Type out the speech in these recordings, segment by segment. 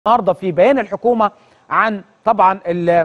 النهارده في بيان الحكومه عن طبعا ال-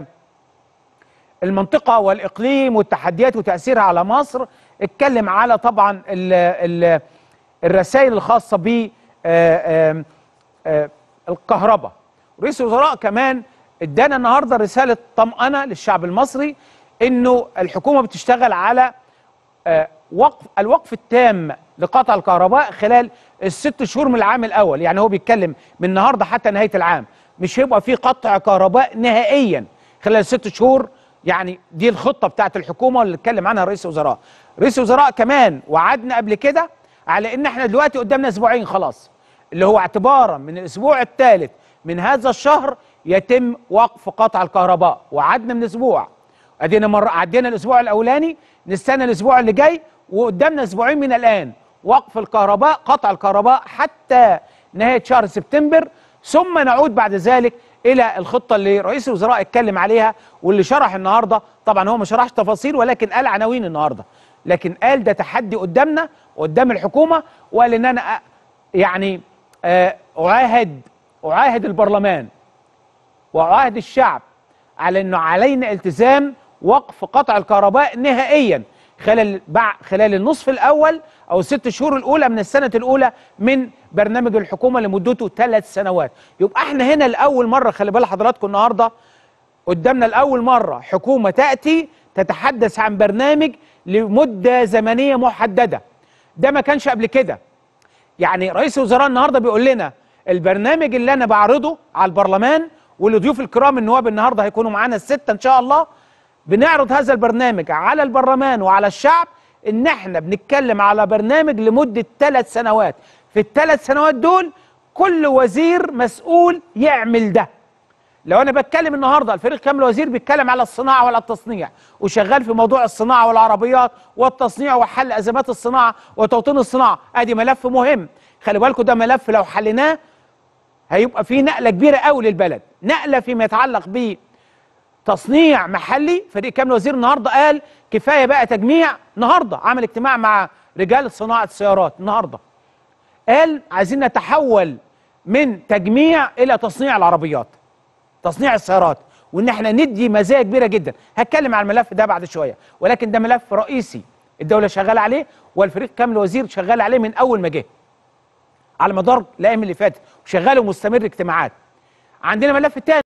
المنطقه والاقليم والتحديات وتاثيرها على مصر اتكلم على طبعا ال ال الرسائل الخاصه ب آه، آم، آه، الكهرباء رئيس الوزراء كمان ادانا النهارده رساله طمأنه للشعب المصري انه الحكومه بتشتغل على آه، وقف الوقف التام لقطع الكهرباء خلال الست شهور من العام الاول يعني هو بيتكلم من النهارده حتى نهايه العام مش هيبقى في قطع كهرباء نهائيا خلال الست شهور يعني دي الخطه بتاعت الحكومه اللي اتكلم عنها رئيس الوزراء رئيس الوزراء كمان وعدنا قبل كده على ان احنا دلوقتي قدامنا اسبوعين خلاص اللي هو اعتبارا من الاسبوع الثالث من هذا الشهر يتم وقف قطع الكهرباء وعدنا من اسبوع ادينا مره عدينا الاسبوع الاولاني نستنى الاسبوع اللي جاي وقدامنا اسبوعين من الان وقف الكهرباء قطع الكهرباء حتى نهايه شهر سبتمبر ثم نعود بعد ذلك الى الخطه اللي رئيس الوزراء اتكلم عليها واللي شرح النهارده طبعا هو ما شرحش تفاصيل ولكن قال عناوين النهارده لكن قال ده تحدي قدامنا قدام الحكومه وقال ان انا أ- يعني آه، اعاهد اعاهد البرلمان وعهد الشعب على انه علينا التزام وقف قطع الكهرباء نهائيا خلال بع خلال النصف الاول او الست شهور الاولى من السنه الاولى من برنامج الحكومه لمدته ثلاث سنوات يبقى احنا هنا لاول مره خلي بال حضراتكم النهارده قدامنا لاول مره حكومه تاتي تتحدث عن برنامج لمده زمنيه محدده ده ما كانش قبل كده يعني رئيس الوزراء النهارده بيقول لنا البرنامج اللي انا بعرضه على البرلمان واللي ضيوف الكرام النواب النهارده هيكونوا معانا السته ان شاء الله بنعرض هذا البرنامج على البرلمان وعلى الشعب ان احنا بنتكلم على برنامج لمده ثلاث سنوات في الثلاث سنوات دول كل وزير مسؤول يعمل ده لو انا بتكلم النهارده الفريق كامل وزير بيتكلم على الصناعه ولا التصنيع وشغال في موضوع الصناعه والعربيات والتصنيع وحل ازمات الصناعه وتوطين الصناعه ادي ملف مهم خلي بالكم ده ملف لو حليناه هيبقى فيه نقله كبيره قوي للبلد نقله فيما يتعلق بتصنيع محلي فريق كامل وزير النهارده قال كفايه بقى تجميع النهارده عمل اجتماع مع رجال صناعه السيارات النهارده قال عايزين نتحول من تجميع الى تصنيع العربيات تصنيع السيارات وان احنا ندي مزايا كبيره جدا هتكلم عن الملف ده بعد شويه ولكن ده ملف رئيسي الدوله شغاله عليه والفريق كامل وزير شغال عليه من اول ما جه على مدار الايام اللي فاتت وشغال ومستمر اجتماعات عندنا ملف تاني